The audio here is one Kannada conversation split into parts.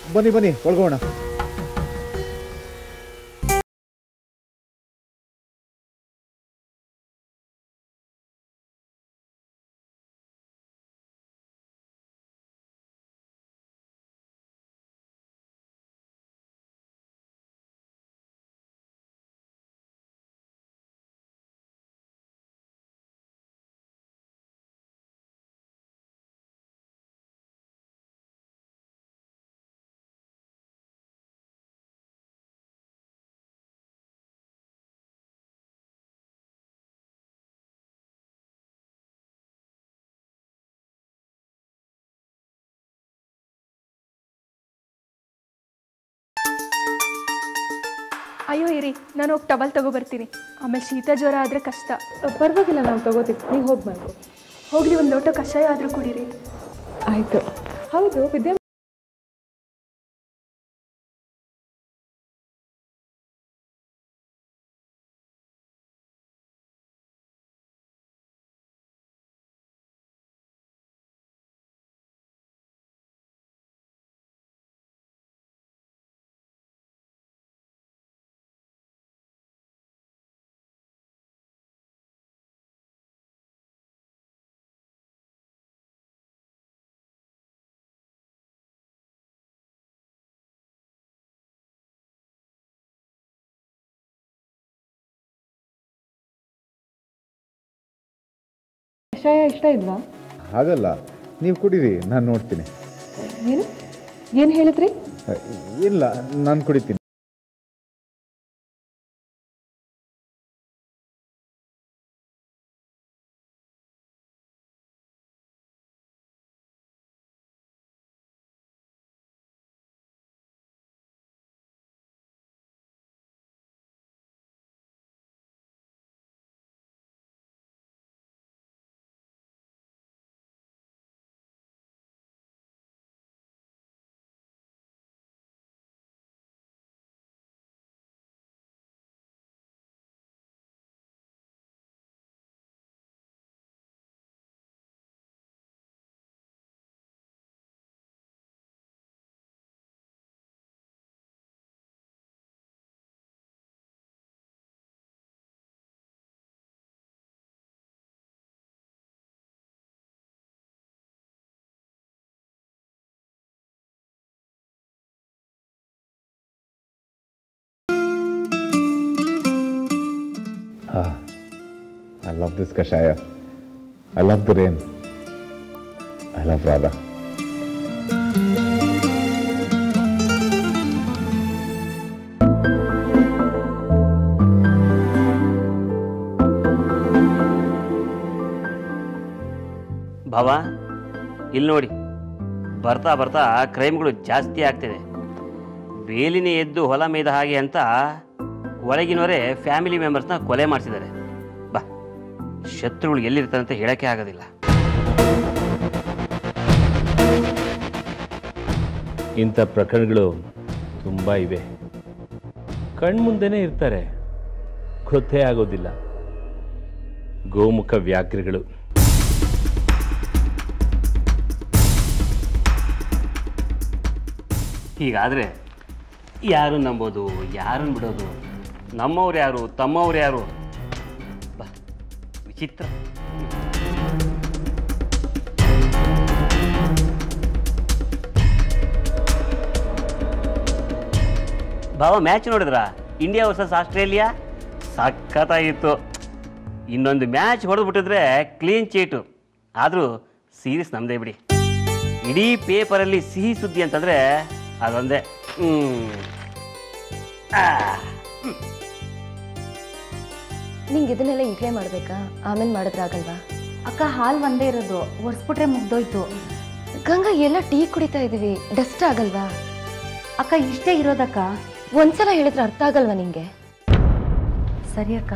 ಬನ್ನಿ ಬನ್ನಿ ಒಳಗೋಣ ಅಯ್ಯೋ ಇರಿ ನಾನು ಹೋಗಿ ಟವಲ್ ತಗೊಬರ್ತೀನಿ ಆಮೇಲೆ ಶೀತ ಜ್ವರ ಆದರೆ ಕಷ್ಟ ಪರವಾಗಿಲ್ಲ ನಾವು ತಗೋತೀವಿ ನೀವು ಹೋಗಿ ಮಾಡ್ಕೊ ಹೋಗ್ಲಿ ಒಂದು ಲೋಟ ಕಷಾಯ ಆದರೂ ಕುಡೀರಿ ಆಯಿತು ಹೌದು ವಿದ್ಯಾ ಕಷಾಯ ಇಷ್ಟ ಇಲ್ವಾ ಹಾಗಲ್ಲ ನೀವು ಕುಡೀರಿ ನಾನು ನೋಡ್ತೀನಿ ಏನು ಏನು ಹೇಳಿದ್ರಿ ಅಹ್, ಇಲ್ಲ ನಾನು ಕುಡಿತೀನಿ Ah, I love this kashaya. I love the rain. I love Radha. ಭಾವ ಇಲ್ಲಿ ನೋಡಿ ಬರ್ತಾ ಬರ್ತಾ ಕ್ರೈಮ್ಗಳು ಜಾಸ್ತಿ ಆಗ್ತಿದೆ ಬೇಲಿನೇ ಎದ್ದು ಹೊಲ ಮೇಯ್ದ ಹಾಗೆ ಅಂತ ಒಳಗಿನವರೇ ಫ್ಯಾಮಿಲಿ ಮೆಂಬರ್ಸ್ನ ಕೊಲೆ ಮಾಡಿಸಿದ್ದಾರೆ ಬಾ ಶತ್ರುಗಳು ಎಲ್ಲಿರ್ತಾರೆ ಅಂತ ಹೇಳೋಕ್ಕೆ ಆಗೋದಿಲ್ಲ ಇಂಥ ಪ್ರಕರಣಗಳು ತುಂಬ ಇವೆ ಕಣ್ಮುಂದೆನೇ ಇರ್ತಾರೆ ಗೊತ್ತೇ ಆಗೋದಿಲ್ಲ ಗೋಮುಖ ವ್ಯಾಘ್ರಗಳು ಹೀಗಾದರೆ ಯಾರು ನಂಬೋದು ಯಾರನ್ನು ಬಿಡೋದು ನಮ್ಮವ್ರು ಯಾರು ತಮ್ಮವ್ರು ಯಾರು ಬಾ ವಿಚಿತ್ರ ಭಾವ ಮ್ಯಾಚ್ ನೋಡಿದ್ರಾ ಇಂಡಿಯಾ ವರ್ಸಸ್ ಆಸ್ಟ್ರೇಲಿಯಾ ಸಖತ್ತಾಗಿತ್ತು ಇನ್ನೊಂದು ಮ್ಯಾಚ್ ಹೊಡೆದ್ಬಿಟ್ಟಿದ್ರೆ ಕ್ಲೀನ್ ಚೀಟು ಆದರೂ ಸೀರೀಸ್ ನಮ್ಮದೇ ಬಿಡಿ ಇಡೀ ಪೇಪರಲ್ಲಿ ಸಿಹಿ ಸುದ್ದಿ ಅಂತಂದರೆ ಅದೊಂದೇ ಹ್ಮ್. ಆ. ನಿಂಗೆ ಇದನ್ನೆಲ್ಲ ಈಗಲೇ ಮಾಡಬೇಕಾ ಆಮೇಲೆ ಮಾಡಿದ್ರಾಗಲ್ವಾ ಅಕ್ಕ ಹಾಲು ಒಂದೇ ಇರೋದು ಒರೆಸ್ಬಿಟ್ರೆ ಮುಗ್ದೋಯ್ತು ಗಂಗಾ ಎಲ್ಲ ಟೀ ಕುಡಿತಾ ಇದೀವಿ ಡಸ್ಟ್ ಆಗಲ್ವಾ ಅಕ್ಕ ಇಷ್ಟೇ ಇರೋದಕ್ಕ ಒಂದ್ಸಲ ಹೇಳಿದ್ರೆ ಅರ್ಥ ಆಗಲ್ವಾ ನಿಂಗೆ ಸರಿ ಅಕ್ಕ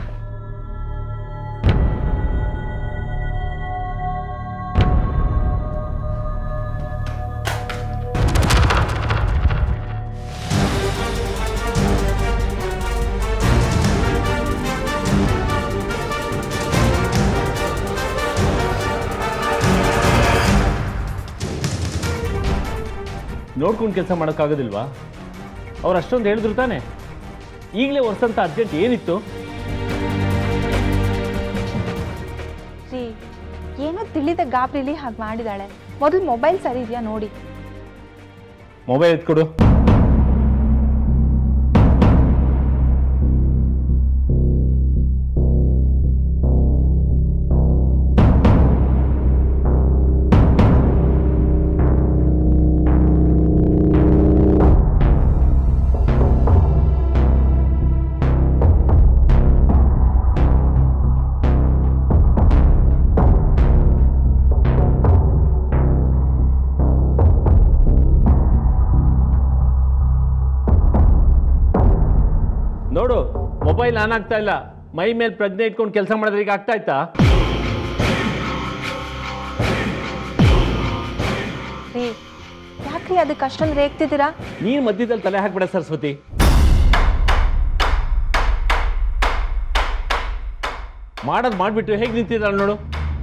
ನೋಡ್ಕೊಂಡು ಕೆಲಸ ಮಾಡೋಕ್ಕಾಗೋದಿಲ್ವಾ ಅವ್ರು ಅಷ್ಟೊಂದು ಹೇಳಿದ್ರು ತಾನೆ ಈಗಲೇ ವರ್ಷಂತ ಅರ್ಜೆಂಟ್ ಏನಿತ್ತು ರೀ ಏನೋ ತಿಳಿದ ಗಾಬರಿಲಿ ಹಾಗೆ ಮಾಡಿದಾಳೆ ಮೊದಲು ಮೊಬೈಲ್ ಸರಿ ಇದೆಯಾ ನೋಡಿ ಮೊಬೈಲ್ ಎತ್ಕೊಡು ನೋಡು ಮೊಬೈಲ್ ಆನ್ ಆಗ್ತಾ ಇಲ್ಲ ಮೈ ಮೇಲೆ ಪ್ರಜ್ಞೆ ಇಟ್ಕೊಂಡು ಕೆಲಸ ಮಾಡಿದ್ರೆ ಈಗ ಆಗ್ತಾ ಇತ್ತಾ ರೀ ಯಾಕ್ರಿ ಅದಕ್ಕೆ ಅಷ್ಟೊಂದು ರೇಗ್ತಿದ್ದೀರಾ ನೀನು ಮಧ್ಯದಲ್ಲಿ ತಲೆ ಹಾಕ್ಬೇಡ ಸರಸ್ವತಿ ಮಾಡೋದು ಮಾಡಿಬಿಟ್ಟು ಹೇಗೆ ನಿಂತಿದ್ದಾಳೆ ನೋಡು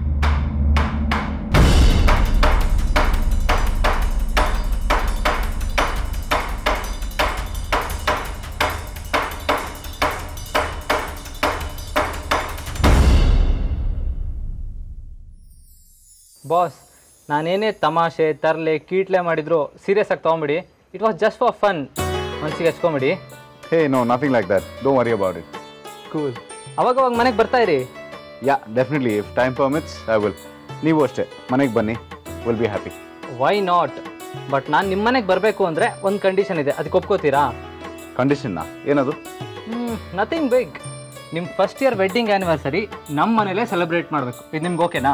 ಬಾಸ್ ನಾನೇನೇ ತಮಾಷೆ ತರಲೆ ಕೀಟ್ಲೆ ಮಾಡಿದ್ರು ಸೀರಿಯಸ್ ಆಗಿ ತೊಗೊಂಬಿಡಿ it was just for fun ಮನಸ್ಸಿಗೆ ಹಚ್ಕೊಂಬಿಡಿ Hey, no, nothing like that. Don't worry about it. Cool ಅವಾಗವಾಗ ಮನೆಗೆ ಬರ್ತಾ ಇರಿ Yeah, definitely. If time permits, I will. ನೀವು ಅಷ್ಟೇ ಮನೆಗೆ ಬನ್ನಿ will be happy why not but ನಾನು ನಿಮ್ಮ ಮನೆಗೆ ಬರಬೇಕು ಅಂದರೆ ಒಂದು ಕಂಡೀಷನ್ ಇದೆ ಅದಕ್ಕೆ ಒಪ್ಕೋತೀರಾ ಕಂಡೀಷನ್ನ ಏನದು ನಥಿಂಗ್ ಬಿಗ್ ನಿಮ್ಮ ಫಸ್ಟ್ ಇಯರ್ ವೆಡ್ಡಿಂಗ್ ಆ್ಯನಿವರ್ಸರಿ ನಮ್ಮ ಮನೇಲೇ ಸೆಲೆಬ್ರೇಟ್ ಮಾಡಬೇಕು ಇದು ನಿಮ್ಗೆ ಓಕೆನಾ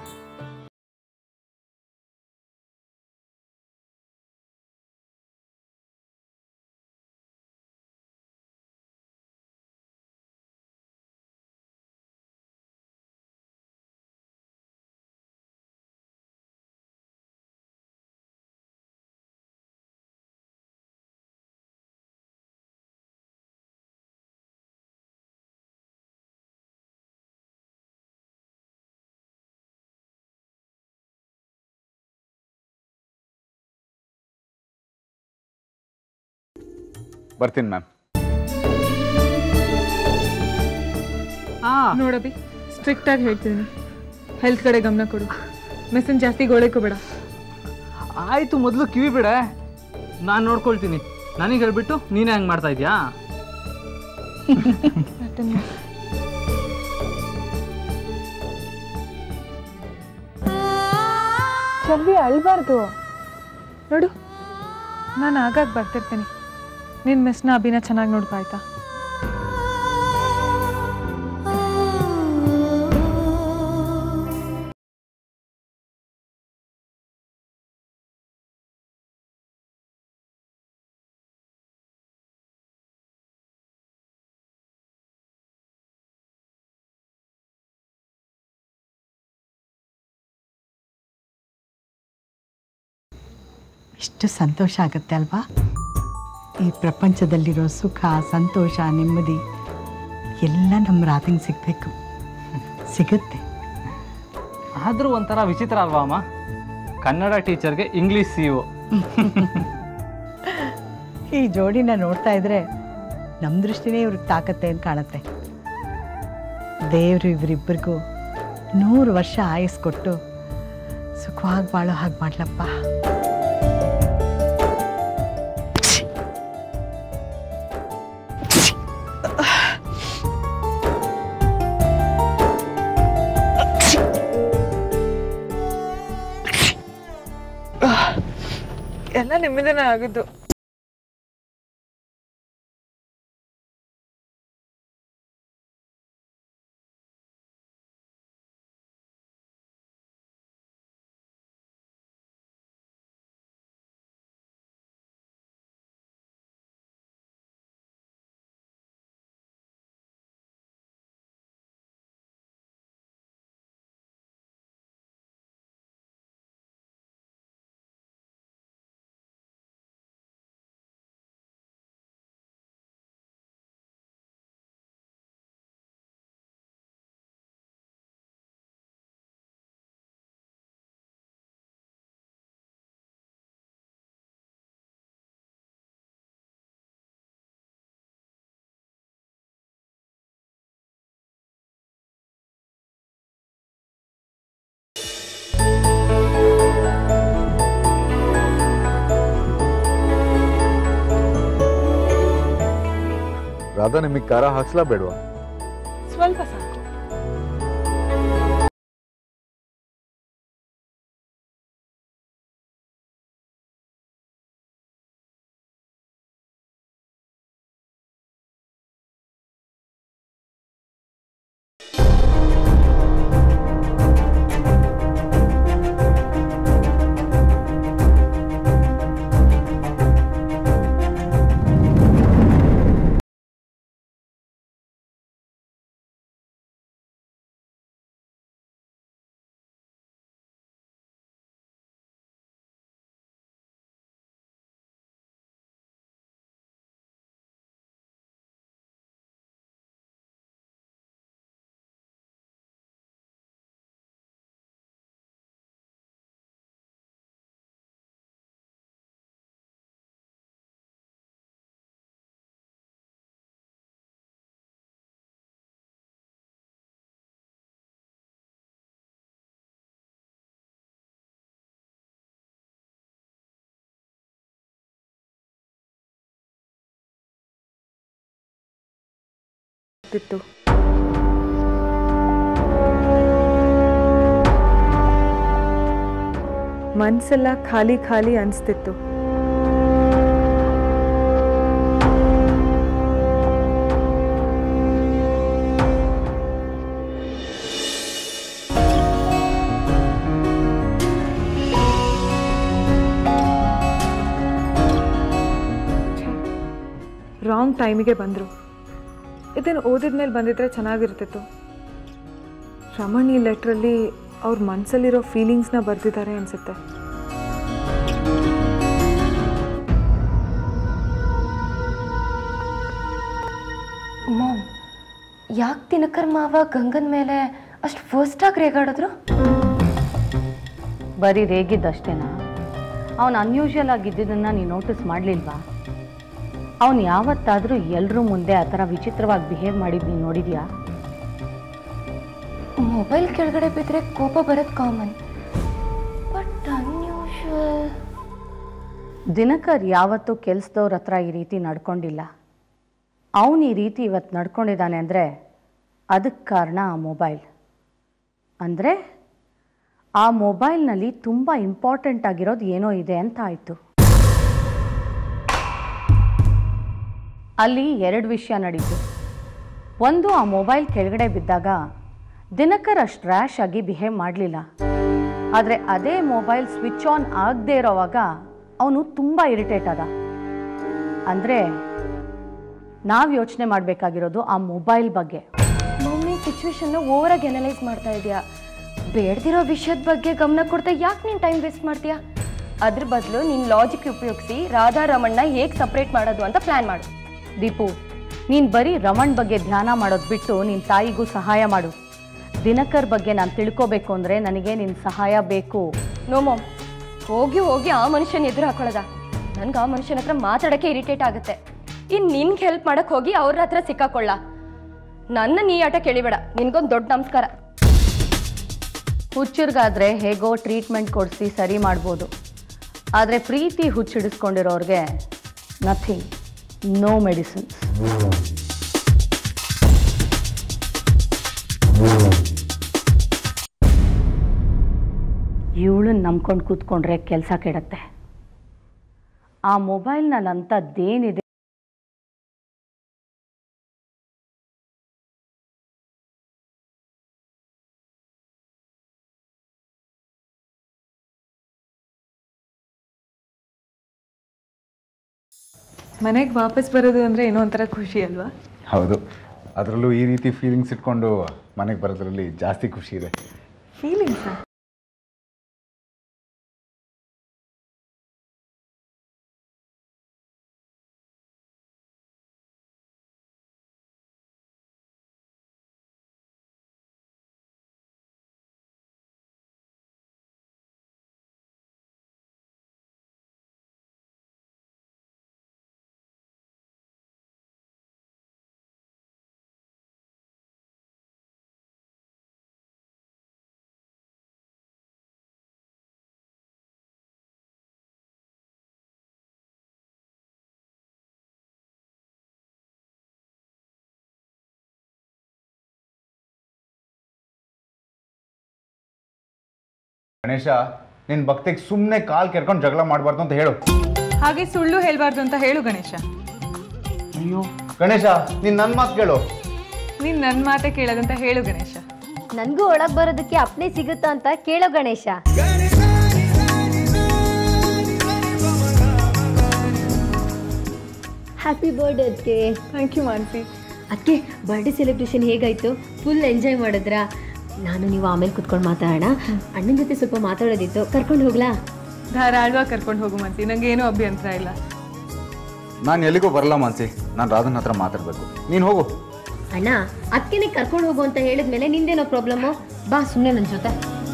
ಬರ್ತೀನಿ ಮ್ಯಾಮ್ ನೋಡಬಿ ಸ್ಟ್ರಿಕ್ಟ್ ಆಗಿ ಹೇಳ್ತಿದ್ದೀನಿ ಹೆಲ್ತ್ ಕಡೆ ಗಮನ ಕೊಡು ಮೆಸನ್ ಜಾಸ್ತಿ ಗೋಳೈಕೋಬೇಡ ಆಯಿತು ಮೊದಲು ಕಿವಿ ಬಿಡ ನಾನು ನೋಡ್ಕೊಳ್ತೀನಿ ನನಗೆ ಹೇಳ್ಬಿಟ್ಟು ನೀನೇ ಹಂಗೆ ಮಾಡ್ತಾ ಇದೀಯಾ ಚಲ್ವಿ ಅಳ್ಬಾರ್ದು ನೋಡು ನಾನು ಆಗಾಗ ಬರ್ತಿರ್ತೀನಿ ನಿನ್ನ ಮಿಸ್ನ ಅಭಿನ ಚೆನ್ನಾಗಿ ನೋಡ್ಕೊ ಆಯ್ತಾ ಎಷ್ಟು ಸಂತೋಷ ಆಗುತ್ತೆ ಅಲ್ವಾ ಈ ಪ್ರಪಂಚದಲ್ಲಿರೋ ಸುಖ ಸಂತೋಷ ನೆಮ್ಮದಿ ಎಲ್ಲ ನಮ್ಮ ರಾತಿಂಗ್ ಸಿಗಬೇಕು ಸಿಗುತ್ತೆ ಆದರೂ ಒಂಥರ ವಿಚಿತ್ರ ಅಲ್ವಾ ಅಮ್ಮ ಕನ್ನಡ ಟೀಚರ್ಗೆ ಇಂಗ್ಲೀಷ್ ಸಿ ಯು ಈ ಜೋಡಿನ ನೋಡ್ತಾ ಇದ್ರೆ ನಮ್ಮ ದೃಷ್ಟಿನೇ ಇವ್ರಿಗೆ ತಾಕತ್ತೆ ಅಂತ ಕಾಣುತ್ತೆ ದೇವರು ಇವರಿಬ್ಬರಿಗೂ ನೂರು ವರ್ಷ ಆಯಸ್ ಕೊಟ್ಟು ಸುಖವಾಗಿ ಬಾಳೋ ಹಾಗೆ ಮಾಡ್ಲಪ್ಪ ಎಲ್ಲ ನಿಮ್ಮಿಂದನೇ ಆಗಿದ್ದು ರಾಧಾ ನಿಮಗೆ ಖಾರ ಹಾಕ್ಸ್ಲಾ ಬೇಡವಾ ಸ್ವಲ್ಪ ಸಾಕು ಆಗ್ತಿತ್ತು ಮನ್ಸೆಲ್ಲ ಖಾಲಿ ಖಾಲಿ ಅನಿಸ್ತಿತ್ತು ರಾಂಗ್ ಟೈಮಿಗೆ ಬಂದರು ಇದನ್ನು ಓದಿದ್ಮೇಲೆ ಬಂದಿದ್ರೆ ಚೆನ್ನಾಗಿರ್ತಿತ್ತು ರಮಣ್ ಈ ಲೆಟ್ರಲ್ಲಿ ಅವ್ರ ಮನಸ್ಸಲ್ಲಿರೋ ಫೀಲಿಂಗ್ಸ್ನ ಬರೆದಿದ್ದಾರೆ ಅನಿಸುತ್ತೆ ಮಾಮ್ ಯಾಕೆ ದಿನಕರ್ ಮಾವ ಗಂಗನ ಮೇಲೆ ಅಷ್ಟು ಫಸ್ಟಾಗಿ ರೇಗಾಡಿದ್ರು ಬರೀ ರೇಗಿದ್ದಷ್ಟೇನಾ ಅವನು ಅನ್ಯೂಷುವಲ್ ಆಗಿದ್ದದನ್ನು ನೀನು ನೋಟಿಸ್ ಮಾಡಲಿಲ್ವಾ ಅವನು ಯಾವತ್ತಾದರೂ ಎಲ್ಲರೂ ಮುಂದೆ ಆ ಥರ ವಿಚಿತ್ರವಾಗಿ ಬಿಹೇವ್ ಮಾಡಿದ್ದು ನೀನು ನೋಡಿದ್ಯಾ ಮೊಬೈಲ್ ಕೆಳಗಡೆ ಬಿದ್ದರೆ ಕೋಪ ಬರೋದು ಕಾಮನ್ ಬಟ್ ಅನ್ಯೂಶುವಲ್ ದಿನಕರ್ ಯಾವತ್ತೂ ಕೆಲ್ಸದವ್ರ ಹತ್ರ ಈ ರೀತಿ ನಡ್ಕೊಂಡಿಲ್ಲ ಅವನು ಈ ರೀತಿ ಇವತ್ತು ನಡ್ಕೊಂಡಿದ್ದಾನೆ ಅಂದರೆ ಅದಕ್ಕೆ ಕಾರಣ ಆ ಮೊಬೈಲ್ ಅಂದರೆ ಆ ಮೊಬೈಲ್ನಲ್ಲಿ ತುಂಬ ಇಂಪಾರ್ಟೆಂಟ್ ಆಗಿರೋದು ಏನೋ ಇದೆ ಅಂತ ಆಯಿತು ಅಲ್ಲಿ ಎರಡು ವಿಷಯ ನಡೀತು ಒಂದು ಆ ಮೊಬೈಲ್ ಕೆಳಗಡೆ ಬಿದ್ದಾಗ ದಿನಕರ್ ಅಷ್ಟು ರ್ಯಾಶ್ ಆಗಿ ಬಿಹೇವ್ ಮಾಡಲಿಲ್ಲ ಆದರೆ ಅದೇ ಮೊಬೈಲ್ ಸ್ವಿಚ್ ಆನ್ ಆಗದೆ ಇರೋವಾಗ ಅವನು ತುಂಬ ಇರಿಟೇಟ್ ಆದ ಅಂದರೆ ನಾವು ಯೋಚನೆ ಮಾಡಬೇಕಾಗಿರೋದು ಆ ಮೊಬೈಲ್ ಬಗ್ಗೆ ಮಮ್ಮಿ ಸಿಚುವೇಶನ್ನ ಓವರಾಗಿ ಅನಲೈಸ್ ಮಾಡ್ತಾ ಇದೆಯಾ ಬೇಡ್ದಿರೋ ವಿಷಯದ ಬಗ್ಗೆ ಗಮನ ಕೊಡ್ತಾ ಯಾಕೆ ನೀನು ಟೈಮ್ ವೇಸ್ಟ್ ಮಾಡ್ತೀಯಾ ಅದ್ರ ಬದಲು ನೀನು ಲಾಜಿಕ್ ಉಪಯೋಗಿಸಿ ರಾಧಾ ರಮಣ್ಣ ಹೇಗೆ ಸಪ್ರೇಟ್ ಮಾಡೋದು ಅಂತ ಪ್ಲ್ಯಾನ್ ಮಾಡು ದೀಪು ನೀನು ಬರೀ ರಮಣ್ ಬಗ್ಗೆ ಧ್ಯಾನ ಮಾಡೋದು ಬಿಟ್ಟು ನಿನ್ನ ತಾಯಿಗೂ ಸಹಾಯ ಮಾಡು ದಿನಕರ್ ಬಗ್ಗೆ ನಾನು ತಿಳ್ಕೋಬೇಕು ಅಂದರೆ ನನಗೆ ನಿನ್ನ ಸಹಾಯ ಬೇಕು ನೋ ಮಾಮ್ ಹೋಗಿ ಹೋಗಿ ಆ ಮನುಷ್ಯನ ಎದುರು ಹಾಕೊಳ್ಳೋದ ನನ್ಗೆ ಆ ಮನುಷ್ಯನ ಹತ್ರ ಮಾತಾಡೋಕ್ಕೆ ಇರಿಟೇಟ್ ಆಗುತ್ತೆ ಇನ್ನು ನಿನ್ಗೆ ಹೆಲ್ಪ್ ಮಾಡಕ್ಕೆ ಹೋಗಿ ಅವ್ರ ಹತ್ರ ಸಿಕ್ಕಾಕೊಳ್ಳ ನನ್ನ ನೀ ಆಟ ಕೇಳಿಬೇಡ ನಿನ್ಗೊಂದು ದೊಡ್ಡ ನಮಸ್ಕಾರ ಹುಚ್ಚರ್ಗಾದ್ರೆ ಹೇಗೋ ಟ್ರೀಟ್ಮೆಂಟ್ ಕೊಡಿಸಿ ಸರಿ ಮಾಡ್ಬೋದು ಆದರೆ ಪ್ರೀತಿ ಹುಚ್ಚಿಡಿಸ್ಕೊಂಡಿರೋರಿಗೆ ನಥಿಂಗ್ ನೋ ಮೆಡಿಸಿನ್ಸ್ ಇವಳನ್ನ ನಂಬ್ಕೊಂಡು ಕೂತ್ಕೊಂಡ್ರೆ ಕೆಲಸ ಕೆಡತ್ತೆ ಆ ಮೊಬೈಲ್ನಲ್ಲಿ ಅಂಥದ್ದೇನಿದೆ ಮನೆಗೆ ವಾಪಸ್ ಬರೋದು ಅಂದರೆ ಏನೋ ಒಂಥರ ಖುಷಿ ಅಲ್ವಾ ಹೌದು ಅದರಲ್ಲೂ ಈ ರೀತಿ ಫೀಲಿಂಗ್ಸ್ ಇಟ್ಕೊಂಡು ಮನೆಗೆ ಬರೋದ್ರಲ್ಲಿ ಜಾಸ್ತಿ ಖುಷಿ ಇದೆ ಫೀಲಿಂಗ್ಸಾ ಗಣೇಶ ನಿನ್ನ ಭಕ್ತಿಗೆ ಸುಮ್ಮನೆ ಕಾಲ್ ಕೆರ್ಕೊಂಡು ಜಗಳ ಮಾಡಬಾರ್ದು ಅಂತ ಹೇಳು ಹಾಗೆ ಸುಳ್ಳು ಹೇಳ್ಬಾರ್ದು ಅಂತ ಹೇಳು ಗಣೇಶ ಅಯ್ಯೋ ಗಣೇಶ ನೀನು ನನ್ನ ಮಾತು ಕೇಳು ನೀನ್ ನನ್ನ ಮಾತೆ ಕೇಳೋದಂತ ಹೇಳು ಗಣೇಶ ನನಗೂ ಒಳಗೆ ಬರೋದಕ್ಕೆ ಅಪ್ನೆ ಸಿಗುತ್ತಾ ಅಂತ ಕೇಳೋ ಗಣೇಶ ಹ್ಯಾಪಿ ಬರ್ಡೇ ಅದಕ್ಕೆ ಥ್ಯಾಂಕ್ ಯು ಮಾನ್ಸಿ ಅದಕ್ಕೆ ಬರ್ಡೇ ಸೆಲೆಬ್ರೇಷನ್ ಹೇಗಾಯ್ತು ಫುಲ್ ಎಂಜಾಯ್ ಮಾಡಿದ್ರಾ ನಾನು ನೀವು ಆಮೇಲೆ ಕುತ್ಕೊಂಡು ಮಾತಾಡೋಣ ಅಣ್ಣನ ಜೊತೆ ಸ್ವಲ್ಪ ಮಾತಾಡೋದಿತ್ತು ಕರ್ಕೊಂಡು ಹೋಗ್ಲಾ ಧಾರಾಳವಾಗಿ ಕರ್ಕೊಂಡು ಹೋಗು ಮಾನ್ಸಿ ನಂಗೆ ಏನೂ ಅಭ್ಯಂತರ ಇಲ್ಲ ನಾನು ಎಲ್ಲಿಗೂ ಬರಲ್ಲ ಮಾನ್ಸಿ ನಾನು ರಾಧನ್ ಹತ್ರ ಮಾತಾಡಬೇಕು ನೀನು ಹೋಗು ಅಣ್ಣ ಅದಕ್ಕೆ ಕರ್ಕೊಂಡು ಹೋಗು ಅಂತ ಹೇಳಿದ್ಮೇಲೆ ನಿಂದೇನೋ ಪ್ರಾಬ್ಲಮ್ಮು ಬಾ ಸುಮ್ಮನೆ ನನ್ನ ಜೊತೆ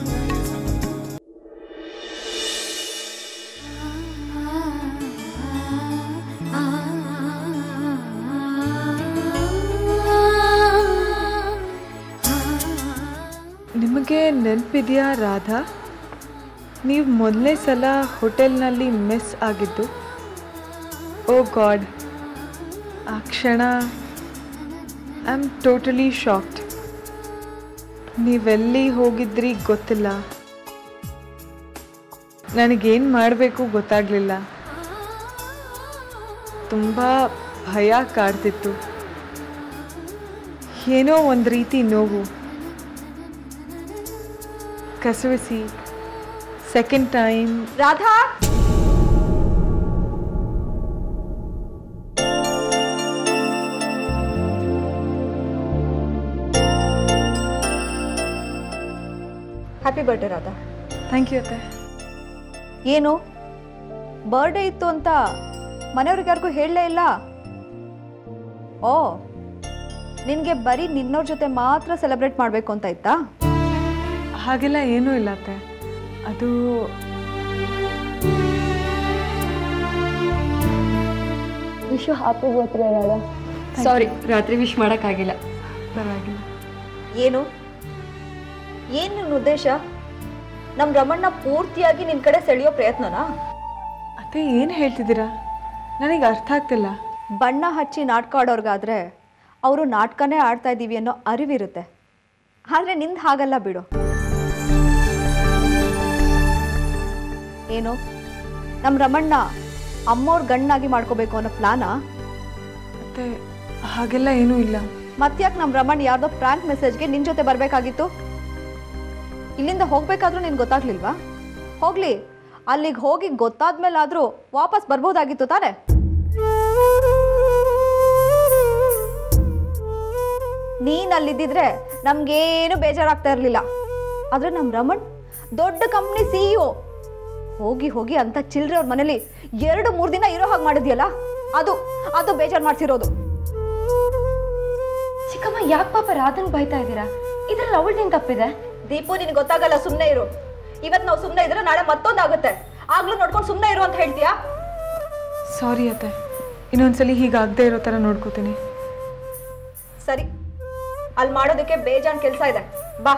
ನಿಮಗೆ ನೆನಪಿದೆಯಾ ರಾಧಾ ನೀವು ಮೊದಲನೇ ಸಲ ಹೋಟೆಲ್ನಲ್ಲಿ ಮಿಸ್ ಆಗಿದ್ದು ಓ ಗಾಡ್ ಆ ಕ್ಷಣ ಐ ಆಮ್ ಟೋಟಲಿ ಶಾಕ್ಡ್ ನೀವೆಲ್ಲಿ ಹೋಗಿದ್ರಿ ಗೊತ್ತಿಲ್ಲ ನನಗೇನು ಮಾಡಬೇಕು ಗೊತ್ತಾಗಲಿಲ್ಲ ತುಂಬ ಭಯ ಕಾಡ್ತಿತ್ತು ಏನೋ ಒಂದು ರೀತಿ ನೋವು ಕಸವಿಸಿ second time Radha happy birthday Radha thank you ಅತ್ತೆ ಏನು ಬರ್ಡೇ ಇತ್ತು ಅಂತ ಮನೆಯವ್ರಿಗೆ ಯಾರಿಗೂ ಹೇಳಲೇ ಇಲ್ಲ ಓ ನಿನಗೆ ಬರೀ ನಿನ್ನವ್ರ ಜೊತೆ ಮಾತ್ರ ಸೆಲೆಬ್ರೇಟ್ ಮಾಡಬೇಕು ಅಂತ ಇತ್ತಾ ಹಾಗೆಲ್ಲ ಏನೂ ಇಲ್ಲ ಅತ್ತೆ ಅದು wish happy birthday Radha sorry ರಾತ್ರಿ ವಿಶ್ ಮಾಡೋಕ್ಕಾಗಿಲ್ಲ ಪರವಾಗಿಲ್ಲ ಏನು ಏನು ನಿನ್ನ ಉದ್ದೇಶ ನಮ್ಮ ರಮಣ್ಣ ಪೂರ್ತಿಯಾಗಿ ನಿನ್ನ ಕಡೆ ಸೆಳೆಯೋ ಪ್ರಯತ್ನನಾ ಅತ್ತೆ ಏನು ಹೇಳ್ತಿದ್ದೀರಾ ನನಗೆ ಅರ್ಥ ಆಗ್ತಿಲ್ಲ ಬಣ್ಣ ಹಚ್ಚಿ ನಾಟಕ ಆಡೋರ್ಗಾದ್ರೆ ಅವರು ನಾಟಕನೇ ಆಡ್ತಾ ಇದ್ದೀವಿ ಅನ್ನೋ ಅರಿವಿರುತ್ತೆ ಆದರೆ ನಿಂದು ಹಾಗಲ್ಲ ಬಿಡು ಏನು ನಮ್ಮ ರಮಣ್ಣ ಅಮ್ಮವ್ರ ಗಣ್ಣಾಗಿ ಮಾಡ್ಕೋಬೇಕು ಅನ್ನೋ ಪ್ಲಾನಾ ಅತ್ತೆ ಹಾಗೆಲ್ಲ ಏನೂ ಇಲ್ಲ ಮತ್ತ್ಯಾಕೆ ನಮ್ಮ ರಮಣ್ ಯಾರ್ದೋ ಪ್ರ್ಯಾಂಕ್ ಮೆಸೇಜ್ಗೆ ನಿನ್ನ ಜೊತೆ ಬರಬೇಕಾಗಿತ್ತು ಇಲ್ಲಿಂದ ಹೋಗ್ಬೇಕಾದ್ರೂ ನಿನ್ಗೆ ಗೊತ್ತಾಗ್ಲಿಲ್ವಾ ಹೋಗ್ಲಿ ಅಲ್ಲಿಗೆ ಹೋಗಿ ಗೊತ್ತಾದ್ಮೇಲಾದ್ರೂ ವಾಪಸ್ ಬರ್ಬೋದಾಗಿತ್ತು ತಾನೇ ನೀನ್ ಅಲ್ಲಿದ್ದಿದ್ರೆ ನಮ್ಗೇನು ಬೇಜಾರಾಗ್ತಾ ಇರಲಿಲ್ಲ ಆದ್ರೆ ನಮ್ಮ ರಮಣ್ ದೊಡ್ಡ ಕಂಪ್ನಿ ಸಿಇಒ ಹೋಗಿ ಹೋಗಿ ಅಂತ ಚಿಲ್ಡ್ರೆ ಅವ್ರ ಮನೇಲಿ ಎರಡು ಮೂರು ದಿನ ಇರೋ ಹಾಗೆ ಮಾಡಿದ್ಯಲ್ಲ ಅದು ಅದು ಬೇಜಾರು ಮಾಡ್ತಿರೋದು ಚಿಕ್ಕಮ್ಮ ಯಾಕೆ ಪಾಪ ರಾಧನ್ ಬೈತಾ ಇದ್ದೀರಾ ಇದ್ರಲ್ಲಿ ಅವಳದೇನು ತಪ್ಪಿದೆ ದೀಪು ನಿನ್ಗೆ ಗೊತ್ತಾಗಲ್ಲ ಸುಮ್ಮನೆ ಇರು ಇವತ್ತು ನಾವು ಸುಮ್ಮನೆ ಇದ್ರೆ ನಾಳೆ ಮತ್ತೊಂದಾಗುತ್ತೆ ಆಗ್ಲೂ ನೋಡ್ಕೊಂಡು ಸುಮ್ಮನೆ ಇರು ಅಂತ ಹೇಳ್ತೀಯಾ ಸಾರಿ ಅತ್ತೆ ಇನ್ನೊಂದ್ಸಲಿ ಹೀಗಾಗದೇ ಇರೋ ಥರ ನೋಡ್ಕೋತೀನಿ ಸರಿ ಅಲ್ಲಿ ಮಾಡೋದಕ್ಕೆ ಬೇಜಾನ್ ಕೆಲಸ ಇದೆ ಬಾ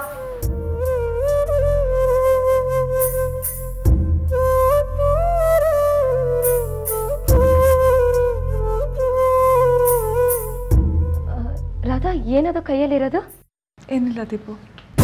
ರಾಧಾ ಏನದು ಕೈಯಲ್ಲಿರೋದು ಏನಿಲ್ಲ ದೀಪು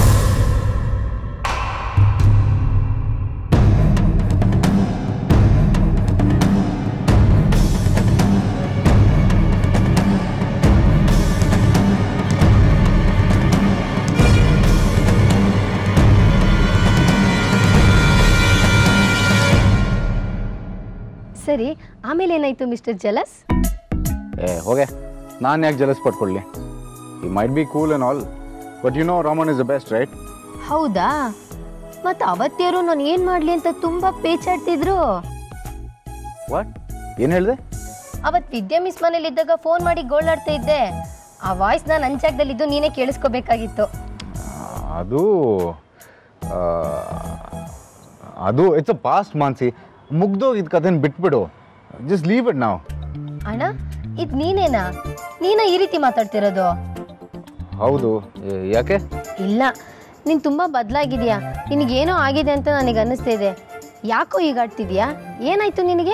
ಸರಿ ಆಮೇಲೆ ಏನಾಯ್ತು ಮಿಸ್ಟರ್ ಜಲಸ್ ಏ ಹೋಗೆ ನಾನು ಯಾಕೆ ಜಲಸ್ ಪಟ್ಕೊಳ್ಳಿ ಈ might be cool and all but you know Raman is the best right ಹೌದಾ ಮತ್ತೆ ಅವತ್ತ್ಯಾರು ನಾನು ಏನು ಮಾಡಲಿ ಅಂತ ತುಂಬಾ ಪೇಚಾಡ್ತಿದ್ರು ವಾಟ್ ಏನು ಹೇಳಿದೆ ಅವತ್ ವಿದ್ಯಾ ಮಿಸ್ ಮನೇಲಿ ಇದ್ದಾಗ ಫೋನ್ ಮಾಡಿ ಗೋಳಾಡ್ತಾ ಇದ್ದೆ ಆ ವಾಯ್ಸ್ ನಾನು ಅಂಚಾಕ್ದಲ್ಲಿದ್ದು ನೀನೇ ಕೇಳಿಸ್ಕೋಬೇಕಾಗಿತ್ತು ಅದು ಆ, ಅದು ಇಟ್ಸ್ ಅ ಪಾಸ್ಟ್ ಮಾನ್ಸಿ ಮುಗ್ದೋಗಿದ್ ಕಥೆನ ಬಿಟ್ಬಿಡು ಜಸ್ಟ್ ಲೀವ್ ಇಟ್ ನಾವು ಅಣ್ಣ ಇದು ನೀನೇನಾ ನೀನ ಈ ರೀತಿ ಮಾತಾಡ್ತಿರೋದು ಹೌದು ಏ- ಯಾಕೆ ಇಲ್ಲ ನೀನು ತುಂಬ ಬದಲಾಗಿದೆಯಾ ನಿನಗೇನೋ ಆಗಿದೆ ಅಂತ ನನಗೆ ಅನ್ನಿಸ್ತಾ ಇದೆ ಯಾಕೋ ಈಗ ಆಡ್ತಿದ್ಯಾ ಏನಾಯ್ತು ನಿನಗೆ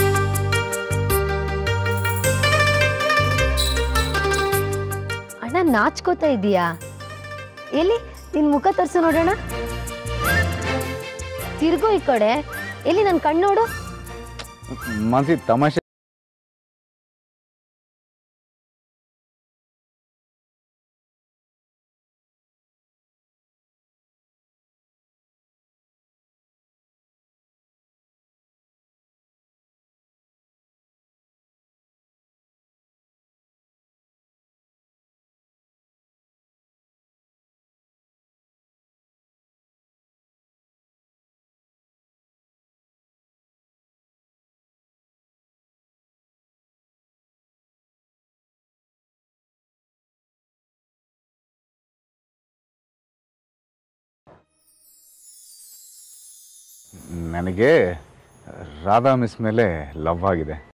ಅಣ್ಣ ನಾಚ್ಕೋತಾ ಇದೀಯಾ ಎಲ್ಲಿ ನಿನ್ನ ಮುಖ ತೋರಿಸು ನೋಡೋಣ ತಿರ್ಗು ಈ ಕಡೆ ಎಲ್ಲಿ ನನ್ನ ಕಣ್ಣೋಡು ಮಾನ್ಸಿ ತಮಾಷೆ ನನಗೆ ರಾಧಾ ಮಿಸ್ ಮೇಲೆ ಲವ್ ಆಗಿದೆ